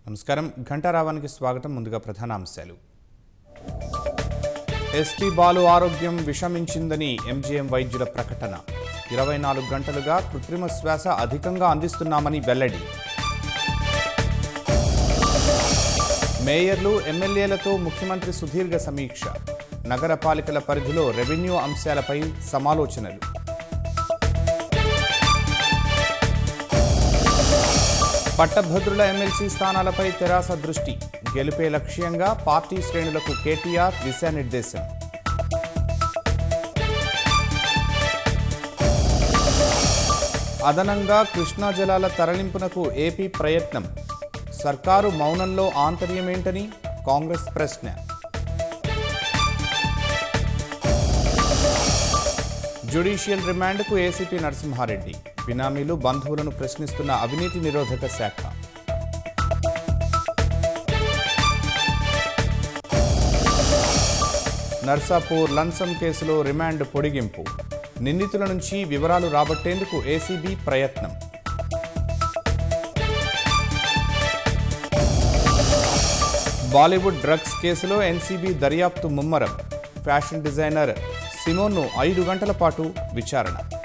నమస్కారం ఘంటారావానికి స్వాగతం ముందుగా ప్రధాన అంశాలు ఎస్పీ బాలు ఆరోగ్యం విషమించిందని ఎంజీఎం వైద్యుల ప్రకటన ఇరవై నాలుగు గంటలుగా కృత్రిమ శ్వాస అధికంగా అందిస్తున్నామని వెల్లడి మేయర్లు ఎమ్మెల్యేలతో ముఖ్యమంత్రి సుదీర్ఘ సమీక్ష నగరపాలికల పరిధిలో రెవెన్యూ అంశాలపై సమాలోచనలు పట్టభద్రుల ఎమ్మెల్సీ స్థానాలపై తెరాస దృష్టి గెలిపే లక్ష్యంగా పార్టీ శ్రేణులకు కేటీఆర్ దిశానిర్దేశం అదనంగా కృష్ణా జలాల తరలింపునకు ఏపీ ప్రయత్నం సర్కారు మౌనంలో ఆంతర్యమేంటని కాంగ్రెస్ ప్రశ్న జ్యుడిషియల్ రిమాండ్కు ఏసీపీ నరసింహారెడ్డి బినామీలు బంధువులను ప్రశ్నిస్తున్న అవినీతి నిరోధక శాఖ నర్సాపూర్ లంచం కేసులో రిమాండ్ పొడిగింపు నిందితుల నుంచి వివరాలు రాబట్టేందుకు ఏసీబీ ప్రయత్నం బాలీవుడ్ డ్రగ్స్ కేసులో ఎన్సీబీ దర్యాప్తు ముమ్మరం ఫ్యాషన్ డిజైనర్ సిమోన్ను ఐదు గంటల పాటు విచారణ